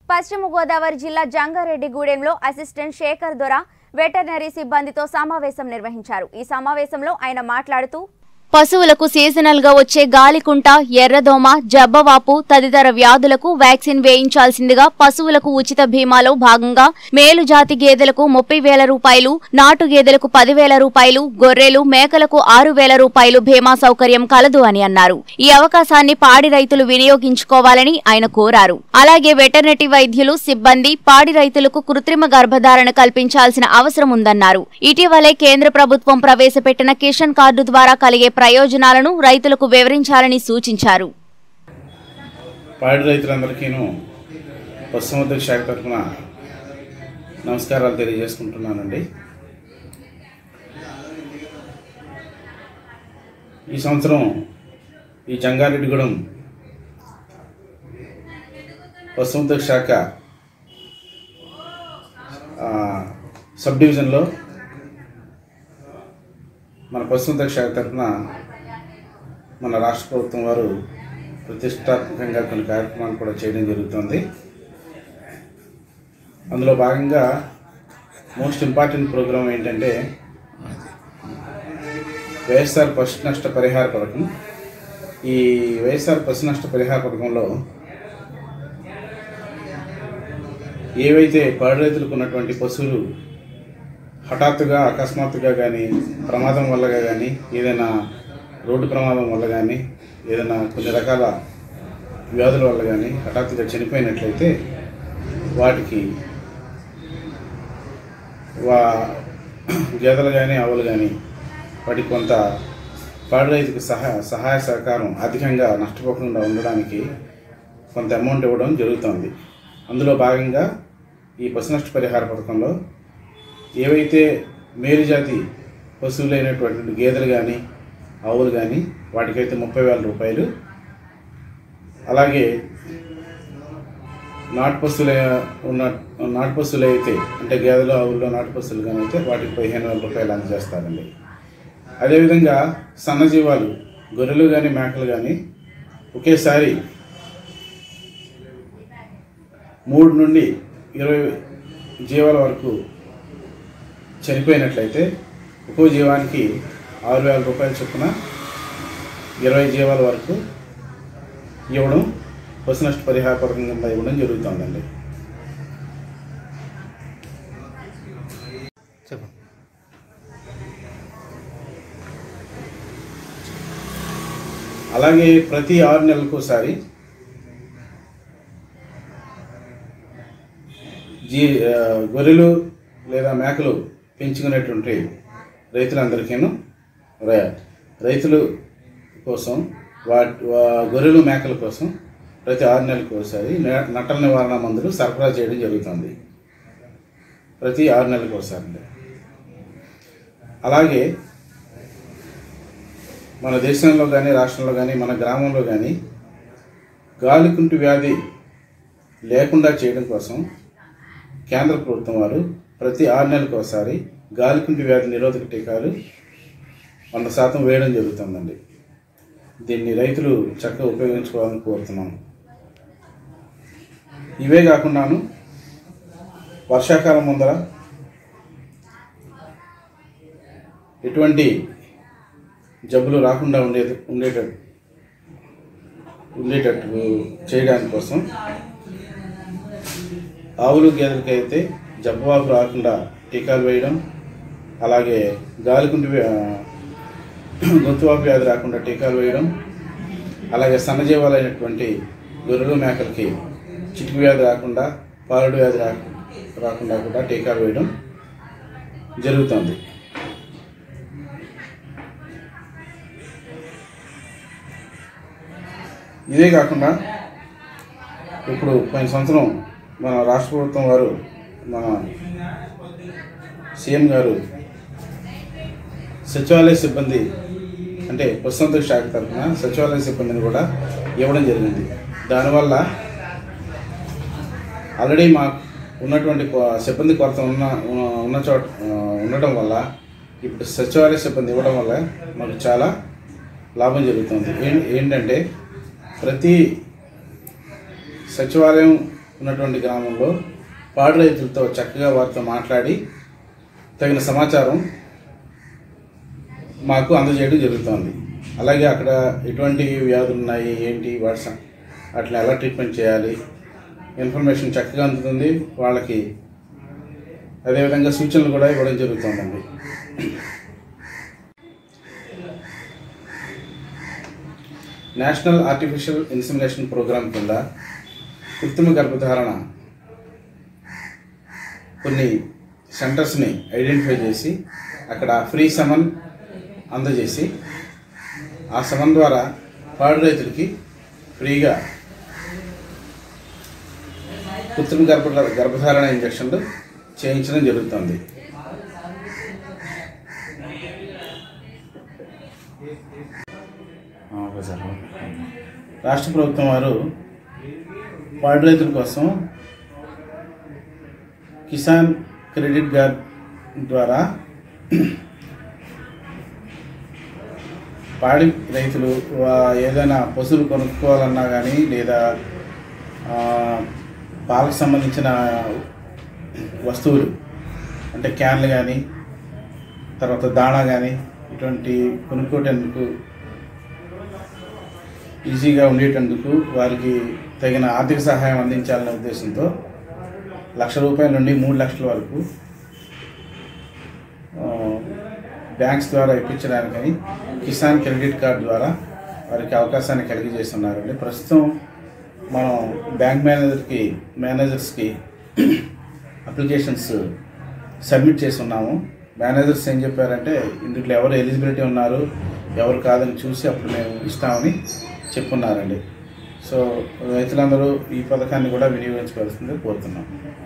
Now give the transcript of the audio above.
పశ్చిమ గోదావరి జిల్లా జంగారెడ్డిగూడెంలో అసిస్టెంట్ శేఖర్ దొర వెటర్నరీ సిబ్బందితో సమావేశం నిర్వహించారు ఈ సమావేశంలో ఆయన మాట్లాడుతూ పశువులకు సీజనల్ గా వచ్చే గాలికుంట ఎర్రదోమ జబ్బవాపు తదితర వ్యాధులకు వ్యాక్సిన్ వేయించాల్సిందిగా పశువులకు ఉచిత బీమాలో భాగంగా మేలు జాతి గేదెలకు ముప్పై వేల రూపాయలు నాటు గేదెలకు పదివేల రూపాయలు గొర్రెలు మేకలకు ఆరు వేల రూపాయలు బీమా సౌకర్యం కలదు అని అన్నారు ఈ అవకాశాన్ని పాడి రైతులు వినియోగించుకోవాలని ఆయన కోరారు అలాగే వెటర్నరీ వైద్యులు సిబ్బంది పాడి రైతులకు కృత్రిమ గర్భధారణ కల్పించాల్సిన అవసరం ఉందన్నారు ఇటీవలే కేంద్ర ప్రభుత్వం ప్రవేశపెట్టిన కిషన్ కార్డు ద్వారా కలిగే ప్రయోజనాలను రైతులకు వివరించాలని సూచించారు పాడి రైతులందరికీను పశుసంవర్ధక శాఖ తరఫున నమస్కారాలు తెలియజేసుకుంటున్నానండి ఈ సంవత్సరం ఈ జంగారెడ్డిగూడెం పశుసంవర్ధక శాఖ ఆ, సబ్ డివిజన్లో మన పశుసంవర్ధక శాఖ తరఫున మన రాష్ట్ర ప్రభుత్వం వారు ప్రతిష్టాత్మకంగా కొన్ని కార్యక్రమాలు కూడా చేయడం జరుగుతుంది అందులో భాగంగా మోస్ట్ ఇంపార్టెంట్ ప్రోగ్రామ్ ఏంటంటే వైఎస్ఆర్ పశు నష్ట పరిహార పథకం ఈ వైఎస్ఆర్ పశు నష్ట పరిహార పథకంలో ఏవైతే పాడి రైతులకు ఉన్నటువంటి పశువులు హఠాత్తుగా అకస్మాత్తుగా కానీ ప్రమాదం వల్ల కానీ ఏదైనా రోడ్డు ప్రమాదం వల్ల కానీ ఏదైనా కొన్ని రకాల వ్యాధుల వల్ల కానీ హఠాత్తుగా చనిపోయినట్లయితే వాటికి వా గేదెలు కానీ ఆవులు కానీ వాటికి కొంత పాడి రైతుకు సహా సహాయ సహకారం అధికంగా నష్టపోకుండా ఉండడానికి కొంత అమౌంట్ ఇవ్వడం జరుగుతుంది అందులో భాగంగా ఈ పశు నష్ట పరిహార పథకంలో ఏవైతే మేలు జాతి పశువులైనటువంటి గేదెలు కానీ ఆవులు కానీ వాటికైతే ముప్పై వేల రూపాయలు అలాగే నాటు పశువులు ఉన్న నాటు పశువులు అయితే అంటే గేదెలు ఆవుల్లో నాటు పశువులు కానీ అయితే వాటికి పదిహేను వేల రూపాయలు అందజేస్తారండి అదేవిధంగా సన్నజీవాలు గొర్రెలు కానీ మేకలు కానీ ఒకేసారి మూడు నుండి ఇరవై జీవాల వరకు చనిపోయినట్లయితే ఒక్కో జీవానికి ఆరు వేల రూపాయల చొప్పున ఇరవై జీవాల వరకు ఇవ్వడం పశు నష్ట పరిహార పథకం కింద ఇవ్వడం జరుగుతుందండి చెప్పండి అలాగే ప్రతి ఆరు నెలలకు ఒకసారి జీ ఆ, గొర్రెలు లేదా మేకలు పెంచుకునేటువంటి రైతులందరికీను రై- రైతులు కోసం వాటి వా- గొర్రెలు మేకల కోసం ప్రతి ఆరు నెలలకు ఒకసారి న- నట్టల నివారణ మందులు సరఫరా చేయడం జరుగుతుంది ప్రతి ఆరు నెలలకు ఒకసారి అండి. అలాగే మన దేశంలో కానీ రాష్ట్రంలో కానీ మన గ్రామంలో కానీ గాలికుంటు వ్యాధి లేకుండా చేయడం కోసం కేంద్ర ప్రభుత్వం వారు ప్రతి ఆరు నెలలకు ఒకసారి గాలికుంటు వ్యాధి నిరోధక టీకాలు వంద శాతం వేయడం జరుగుతుందండి దీన్ని రైతులు చక్కగా ఉపయోగించుకోవాలని కోరుతున్నాం ఇవే కాకుండాను వర్షాకాలం ముందర ఎటువంటి జబ్బులు రాకుండా ఉండే ఉండేటట్టు ఉండేటట్టు చేయడానికి కోసం ఆవులు గేదెలకి అయితే జబ్బువాపు రాకుండా టీకాలు వేయడం అలాగే గాలికుంటి వ్యా- గొంతువాపు వ్యాధి రాకుండా టీకాలు వేయడం అలాగే సన్నజీవాలైనటువంటి గొర్రెలు మేకలకి చిటికి వ్యాధి రాకుండా పాలడు వ్యాధి రా రాకుండా కూడా టీకాలు వేయడం జరుగుతుంది ఇదే కాకుండా ఇప్పుడు పోయిన సంవత్సరం మన రాష్ట్ర ప్రభుత్వం వారు మన సీఎం గారు సచివాలయ సిబ్బంది అంటే పశుసంవర్ధక శాఖ తరఫున సచివాలయ సిబ్బందిని కూడా ఇవ్వడం జరిగింది దానివల్ల ఆల్రెడీ మా ఉన్నటువంటి కొ- సిబ్బంది కొరత ఉన్న ఉన్న చోట ఉండటం వల్ల ఇప్పుడు సచివాలయ సిబ్బంది ఇవ్వడం వల్ల మాకు చాలా లాభం జరుగుతుంది ఏం ఏంటంటే ప్రతి సచివాలయం ఉన్నటువంటి గ్రామంలో పాడి రైతులతో చక్కగా వారితో మాట్లాడి తగిన సమాచారం మాకు అందజేయడం జరుగుతోంది అలాగే అక్కడ ఎటువంటి వ్యాధులు ఉన్నాయి ఏంటి వాటి సం- వాటిని ఎలా ట్రీట్మెంట్ చేయాలి ఇన్ఫర్మేషన్ చక్కగా అందుతుంది వాళ్ళకి అదేవిధంగా సూచనలు కూడా ఇవ్వడం జరుగుతుందండి నేషనల్ ఆర్టిఫిషియల్ ఇన్సిమినేషన్ ప్రోగ్రాం కింద కృత్రిమ గర్భధారణ కొన్ని సెంటర్స్ని ఐడెంటిఫై చేసి అక్కడ ఫ్రీ సమన్ అందజేసి ఆ సమన్ ద్వారా పాడి రైతులకి ఫ్రీగా కృత్రిమ గర్భ గర్భధారణ ఇంజక్షన్లు చేయించడం జరుగుతుంది ఆ, ఓకే సార్ రాష్ట్ర ప్రభుత్వం వారు పాడి రైతుల కోసం కిసాన్ క్రెడిట్ కార్డ్ ద్వారా పాడి రైతులు వా- ఏదైనా పశువులు కొనుక్కోవాలన్నా కానీ లేదా ఆ, పాలకు సంబంధించిన వస్తువులు అంటే క్యాన్లు కానీ తర్వాత దాణా కానీ ఇటువంటి కొనుక్కోవటానికి ఈజీగా ఉండేటందుకు వారికి తగిన ఆర్థిక సహాయం అందించాలనే ఉద్దేశంతో లక్ష రూపాయల నుండి మూడు లక్షల వరకు ఆ, బ్యాంక్స్ ద్వారా ఇప్పించడానికని కిసాన్ క్రెడిట్ కార్డ్ ద్వారా వారికి అవకాశాన్ని కలిగజేస్తున్నారండి ప్రస్తుతం మనం బ్యాంక్ మేనేజర్కి మేనేజర్స్కి అప్లికేషన్స్ సబ్మిట్ చేసి ఉన్నాము మేనేజర్స్ ఏం చెప్పారంటే ఇందులో ఎవరు ఎలిజిబిలిటీ ఉన్నారు ఎవరు కాదని చూసి అప్పుడు మేము ఇస్తామని చెప్పున్నారండి సో రైతులందరూ ఈ పథకాన్ని కూడా వినియోగించవలసింది కోరుతున్నాం